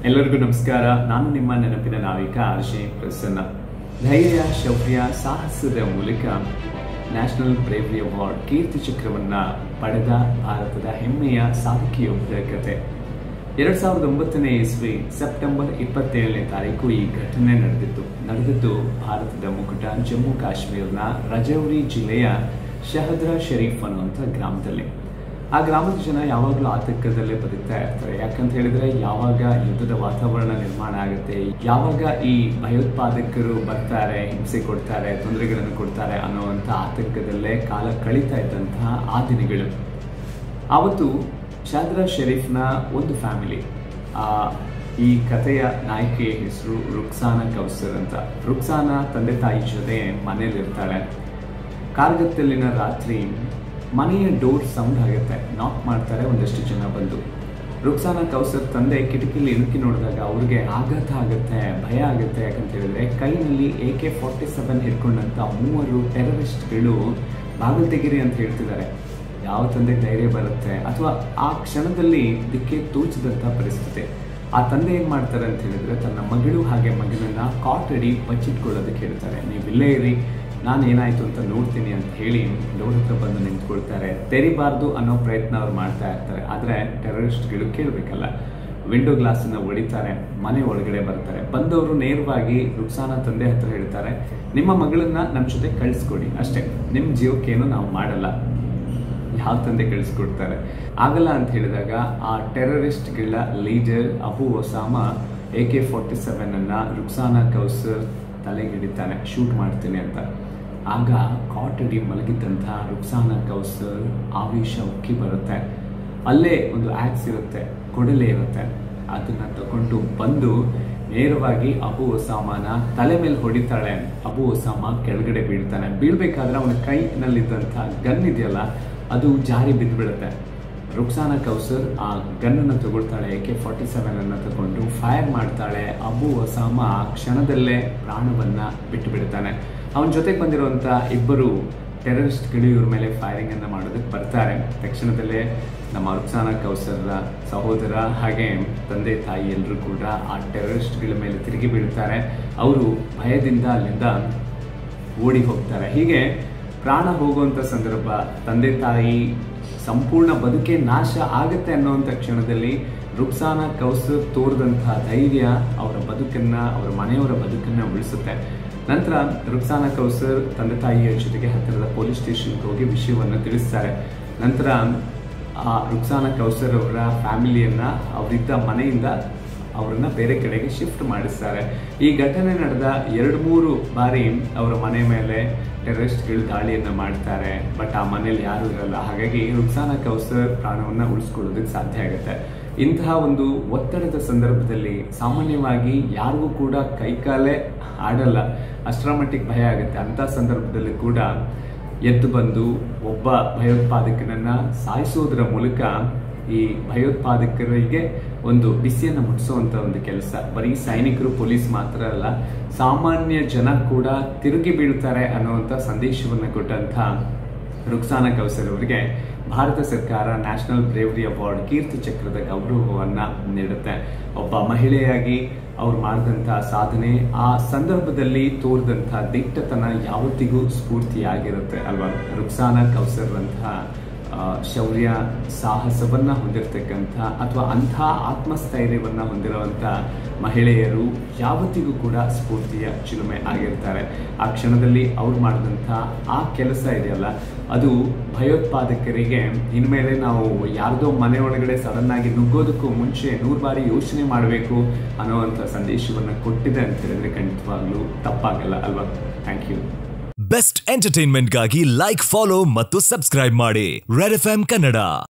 ಎಲ್ಲರಿಗೂ ನಮಸ್ಕಾರ ನಾನು ನಿಮ್ಮ ನೆನಪಿನ ನಾವಿಕ ಆರ್ಶೆ ಪ್ರಸನ್ನ ಧೈರ್ಯ ಶೌರ್ಯ ಸಾಹಸದ ಮೂಲಕ ನ್ಯಾಷನಲ್ ಬ್ರೇವರಿ ಅವಾರ್ಡ್ ಕೀರ್ತಿ ಚಕ್ರವನ್ನ ಪಡೆದ ಭಾರತದ ಹೆಮ್ಮೆಯ ಸಾಧಕಿಯೊಬ್ಬರ ಕತೆ ಎರಡ್ ಸಾವಿರದ ಒಂಬತ್ತನೇ ಇಸ್ವಿ ಸೆಪ್ಟೆಂಬರ್ ಇಪ್ಪತ್ತೇಳನೇ ತಾರೀಕು ಈ ಘಟನೆ ನಡೆದಿತ್ತು ನಡೆದಿದ್ದು ಭಾರತದ ಮುಕುಟ ಜಮ್ಮು ಕಾಶ್ಮೀರದ ರಜೌರಿ ಜಿಲ್ಲೆಯ ಶಹದ್ರಾ ಶರೀಫ್ ಅನ್ನುವಂಥ ಗ್ರಾಮದಲ್ಲಿ ಆ ಗ್ರಾಮದ ಜನ ಯಾವಾಗಲೂ ಆತಂಕದಲ್ಲೇ ಬದುಕ್ತಾ ಇರ್ತಾರೆ ಯಾಕಂತ ಹೇಳಿದ್ರೆ ಯಾವಾಗ ಯುದ್ಧದ ವಾತಾವರಣ ನಿರ್ಮಾಣ ಆಗುತ್ತೆ ಯಾವಾಗ ಈ ಭಯೋತ್ಪಾದಕರು ಬರ್ತಾರೆ ಹಿಂಸೆ ಕೊಡ್ತಾರೆ ತೊಂದರೆಗಳನ್ನು ಕೊಡ್ತಾರೆ ಅನ್ನುವಂಥ ಆತಂಕದಲ್ಲೇ ಕಾಲ ಕಳೀತಾ ಇದ್ದಂತಹ ಆ ದಿನಗಳು ಆವತ್ತು ಶಾದ್ರಾ ಶರೀಫ್ನ ಒಂದು ಫ್ಯಾಮಿಲಿ ಆ ಈ ಕಥೆಯ ನಾಯಕಿಯ ಹೆಸರು ರುಕ್ಸಾನಾ ಕೌಸರ್ ಅಂತ ರುಕ್ಸಾನಾ ತಂದೆ ತಾಯಿ ಜೊತೆ ಮನೇಲಿರ್ತಾಳೆ ಕಾರ್ಗತ್ತಲಿನ ರಾತ್ರಿ ಮನೆಯ ಡೋರ್ ಸೌಂಡ್ ಆಗುತ್ತೆ ನಾಕ್ ಮಾಡ್ತಾರೆ ಒಂದಷ್ಟು ಜನ ಬಂದು ರುಕ್ಸಾನಾ ಕೌಸರ್ ತಂದೆ ಕಿಟಕಿಲಿ ಇಣುಕಿ ನೋಡಿದಾಗ ಅವ್ರಿಗೆ ಆಘಾತ ಆಗುತ್ತೆ ಭಯ ಆಗುತ್ತೆ ಯಾಕಂತ ಹೇಳಿದ್ರೆ ಕೈನಲ್ಲಿ ಎ ಕೆ ಫಾರ್ಟಿ ಸೆವೆನ್ ಹಿಡ್ಕೊಂಡಂತ ಮೂವರು ಟೆರರಿಸ್ಟ್ಗಳು ಬಾಗಿಲು ತೆಗಿರಿ ಅಂತ ಹೇಳ್ತಿದ್ದಾರೆ ಯಾವ ತಂದೆ ಧೈರ್ಯ ಬರುತ್ತೆ ಅಥವಾ ಆ ಕ್ಷಣದಲ್ಲಿ ದಿಕ್ಕೆ ತೋಚಿದಂಥ ಪರಿಸ್ಥಿತಿ ಆ ತಂದೆ ಏನು ಮಾಡ್ತಾರೆ ಅಂತ ಹೇಳಿದ್ರೆ ತನ್ನ ಮಗಳು ಹಾಗೆ ಮಗನನ್ನ ಕಾಟ್ ಅಡಿ ಬಚ್ಚಿಟ್ಕೊಳ್ಳೋದಕ್ಕೆ ಹೇಳ್ತಾರೆ ನೀವು ಇಲ್ಲೇ ಇರಿ ನಾನು ಏನಾಯ್ತು ಅಂತ ನೋಡ್ತೀನಿ ಅಂತ ಹೇಳಿ ಡೋರ್ ಹತ್ರ ಬಂದು ನಿಂತ್ಕೊಳ್ತಾರೆ ತೆರಿಬಾರ್ದು ಅನ್ನೋ ಪ್ರಯತ್ನ ಅವ್ರು ಮಾಡ್ತಾ ಇರ್ತಾರೆ ಆದರೆ ಟೆರರಿಸ್ಟ್ಗಳು ಕೇಳಬೇಕಲ್ಲ ವಿಂಡೋ ಗ್ಲಾಸನ್ನು ಹೊಡಿತಾರೆ ಮನೆ ಒಳಗಡೆ ಬರ್ತಾರೆ ಬಂದವರು ನೇರವಾಗಿ ರುಕ್ಸಾನ ತಂದೆ ಹತ್ರ ಹೇಳ್ತಾರೆ ನಿಮ್ಮ ಮಗಳನ್ನ ನಮ್ಮ ಜೊತೆ ಕಳಿಸ್ಕೊಡಿ ಅಷ್ಟೇ ನಿಮ್ಮ ಜೀವಕ್ಕೇನು ನಾವು ಮಾಡಲ್ಲ ಯಾವ ತಂದೆ ಕಳಿಸ್ಕೊಡ್ತಾರೆ ಆಗಲ್ಲ ಅಂತ ಹೇಳಿದಾಗ ಆ ಟೆರರಿಸ್ಟ್ಗಳ leader Abu Osama A K forty seven ಅನ್ನ ರುಕ್ಸಾನಾ ಕೌಸರ್ ತಲೆಗಿಡಿತಾನೆ ಶೂಟ್ ಮಾಡ್ತೀನಿ ಅಂತ ಆಗ ಕಾಟಡಿ ಮಲಗಿದ್ದಂಥ ರುಕ್ಸಾನಾ ಕೌಸರ್ ಆವೇಶ ಉಕ್ಕಿ ಬರುತ್ತೆ ಅಲ್ಲೇ ಒಂದು ಆಕ್ಸ್ ಇರುತ್ತೆ ಕೊಡಲೆ ಇರುತ್ತೆ ಅದನ್ನ ತಗೊಂಡು ಬಂದು ನೇರವಾಗಿ ಅಬು ಒಸಾಮನ ತಲೆ ಮೇಲೆ ಹೊಡಿತಾಳೆ ಅಬು ಒಸಾಮ ಕೆಳಗಡೆ ಬೀಳ್ತಾನೆ ಬೀಳ್ಬೇಕಾದ್ರೆ ಅವನ ಕೈನಲ್ಲಿದ್ದಂಥ ಗನ್ ಇದೆಯಲ್ಲ ಅದು ಜಾರಿ ಬಿದ್ದುಬಿಡುತ್ತೆ ರುಕ್ಸಾನಾ ಕೌಸರ್ ಆ ಗನ್ನನ್ನು ತಗೊಳ್ತಾಳೆ ಎ ಕೆ ಫಾರ್ಟಿ ಸೆವೆನ್ ಅನ್ನು ತಗೊಂಡು ಫೈರ್ ಮಾಡ್ತಾಳೆ ಅಬು ಒಸಾಮ ಆ ಕ್ಷಣದಲ್ಲೇ ಪ್ರಾಣವನ್ನ ಬಿಟ್ಟು ಬಿಡ್ತಾನೆ ಅವನ ಜೊತೆಗೆ ಬಂದಿರುವಂಥ ಇಬ್ಬರು ಟೆರರಿಸ್ಟ್ಗಳು ಇವ್ರ ಮೇಲೆ ಫೈರಿಂಗ್ ಅನ್ನ ಮಾಡೋದಕ್ಕೆ ಬರ್ತಾರೆ ತಕ್ಷಣದಲ್ಲೇ ನಮ್ಮ ರುಕ್ಸಾನಾ ಕೌಸರ್ರ ಸಹೋದರ ಹಾಗೆ ತಂದೆ ತಾಯಿ ಎಲ್ಲರೂ ಕೂಡ ಆ ಟೆರರಿಸ್ಟ್ಗಳ ಮೇಲೆ ತಿರುಗಿ ಬೀಳ್ತಾರೆ ಅವರು ಭಯದಿಂದ ಅಲ್ಲಿಂದ ಓಡಿ ಹೋಗ್ತಾರೆ ಹೀಗೆ ಪ್ರಾಣ ಹೋಗುವಂಥ ಸಂದರ್ಭ ತಂದೆ ತಾಯಿ ಸಂಪೂರ್ಣ ಬದುಕೆ ನಾಶ ಆಗುತ್ತೆ ಅನ್ನುವಂಥ ಕ್ಷಣದಲ್ಲಿ ರುಕ್ಸಾನಾ ಕೌಸರ್ ತೋರಿದಂತಹ ಧೈರ್ಯ ಅವರ ಬದುಕನ್ನ ಅವರ ಮನೆಯವರ ಬದುಕನ್ನ ಉಳಿಸುತ್ತೆ ನಂತರ ರುಕ್ಸಾನಾ ಕೌಸರ್ ತಂದೆ ತಾಯಿಯ ಜೊತೆಗೆ ಹತ್ತಿರದ ಪೊಲೀಸ್ ಸ್ಟೇಷನ್ಗೆ ಹೋಗಿ ವಿಷಯವನ್ನು ತಿಳಿಸ್ತಾರೆ ನಂತರ ಆ ರುಕ್ಸಾನಾ ಕೌಸರ್ ಅವರ ಫ್ಯಾಮಿಲಿಯನ್ನ ಅವರಿದ್ದ ಮನೆಯಿಂದ ಅವರನ್ನ ಬೇರೆ ಕಡೆಗೆ ಶಿಫ್ಟ್ ಮಾಡಿಸ್ತಾರೆ ಈ ಘಟನೆ ನಡೆದ ಎರಡು ಮೂರು ಬಾರಿ ಅವರ ಮನೆ ಮೇಲೆ ಟೆರರಿಸ್ಟ್ಗಳು ದಾಳಿಯನ್ನ ಮಾಡ್ತಾರೆ ಬಟ್ ಆ ಮನೇಲಿ ಯಾರು ಇರಲ್ಲ ಹಾಗಾಗಿ ರುಕ್ಸಾನಾ ಕೌಸರ್ ಪ್ರಾಣವನ್ನ ಉಳಿಸ್ಕೊಳ್ಳೋದಕ್ಕೆ ಸಾಧ್ಯ ಆಗುತ್ತೆ ಇಂತಹ ಒಂದು ಒತ್ತಡದ ಸಂದರ್ಭದಲ್ಲಿ ಸಾಮಾನ್ಯವಾಗಿ ಯಾರಿಗೂ ಕೂಡ ಕೈಕಾಲೇ ಆಡಲ್ಲ ಅಷ್ಟರ ಮಟ್ಟಿಗೆ ಭಯ ಆಗುತ್ತೆ ಅಂತ ಸಂದರ್ಭದಲ್ಲಿ ಕೂಡ ಎದ್ದು ಬಂದು ಒಬ್ಬ ಭಯೋತ್ಪಾದಕನನ್ನ ಸಾಯಿಸೋದ್ರ ಮೂಲಕ ಈ ಭಯೋತ್ಪಾದಕರಿಗೆ ಒಂದು ಬಿಸಿಯನ್ನು ಮುಟ್ಟಿಸುವಂತ ಒಂದು ಕೆಲಸ ಬರೀ ಸೈನಿಕರು ಪೊಲೀಸ್ ಮಾತ್ರ ಅಲ್ಲ ಸಾಮಾನ್ಯ ಜನ ಕೂಡ ತಿರುಗಿ ಬೀಳ್ತಾರೆ ಅನ್ನುವಂಥ ಸಂದೇಶವನ್ನು ಕೊಟ್ಟಂತ ರುಕ್ಸಾನಾ ಕೌಸರ್ ಅವರಿಗೆ ಭಾರತ ಸರ್ಕಾರ ನ್ಯಾಷನಲ್ ಬ್ರೇವರಿ ಅವಾರ್ಡ್ ಕೀರ್ತಿ ಚಕ್ರದ ಗೌರವವನ್ನ ನೀಡುತ್ತೆ ಒಬ್ಬ ಮಹಿಳೆಯಾಗಿ ಅವ್ರು ಮಾಡಿದಂಥ ಸಾಧನೆ ಆ ಸಂದರ್ಭದಲ್ಲಿ ತೋರಿದಂಥ ದಿಟ್ಟತನ ಯಾವತ್ತಿಗೂ ಸ್ಫೂರ್ತಿಯಾಗಿರುತ್ತೆ ಅಲ್ವಾ ರುಕ್ಸಾನಾ ಕೌಸರ್ ಅಂತಹ ಶೌರ್ಯ ಸಾಹಸವನ್ನ ಹೊಂದಿರತಕ್ಕಂಥ ಅಥವಾ ಅಂಥ ಆತ್ಮಸ್ಥೈರ್ಯವನ್ನ ಹೊಂದಿರುವಂಥ ಮಹಿಳೆಯರು ಯಾವತ್ತಿಗೂ ಕೂಡ ಸ್ಫೂರ್ತಿಯ ಚಿಲುಮೆ ಆಗಿರ್ತಾರೆ ಆ ಕ್ಷಣದಲ್ಲಿ ಅವ್ರು ಮಾಡಿದಂಥ ಆ ಕೆಲಸ ಇದೆಯಲ್ಲ ಅದು ಭಯೋತ್ಪಾದಕರಿಗೆ ಇನ್ಮೇಲೆ ನಾವು ಯಾರ್ದೋ ಮನೆ ಒಳಗಡೆ ಸಡನ್ ಆಗಿ ನುಗ್ಗೋದಕ್ಕೂ ಮುಂಚೆ ನೂರು ಬಾರಿ ಯೋಚನೆ ಮಾಡಬೇಕು ಅನ್ನೋವಂಥ ಸಂದೇಶವನ್ನು ಕೊಟ್ಟಿದೆ ಅಂತ ಹೇಳಿದ್ರೆ ಖಂಡಿತವಾಗ್ಲೂ ತಪ್ಪಾಗಲ್ಲ ಅಲ್ವಾ ಥ್ಯಾಂಕ್ ಯು ಬೆಸ್ಟ್ ಎಂಟರ್ಟೈನ್ಮೆಂಟ್ಗಾಗಿ ಲೈಕ್ ಫಾಲೋ ಮತ್ತು ಸಬ್ಸ್ಕ್ರೈಬ್ ಮಾಡಿ ರೆಡ್ ಎಫ್ ಕನ್ನಡ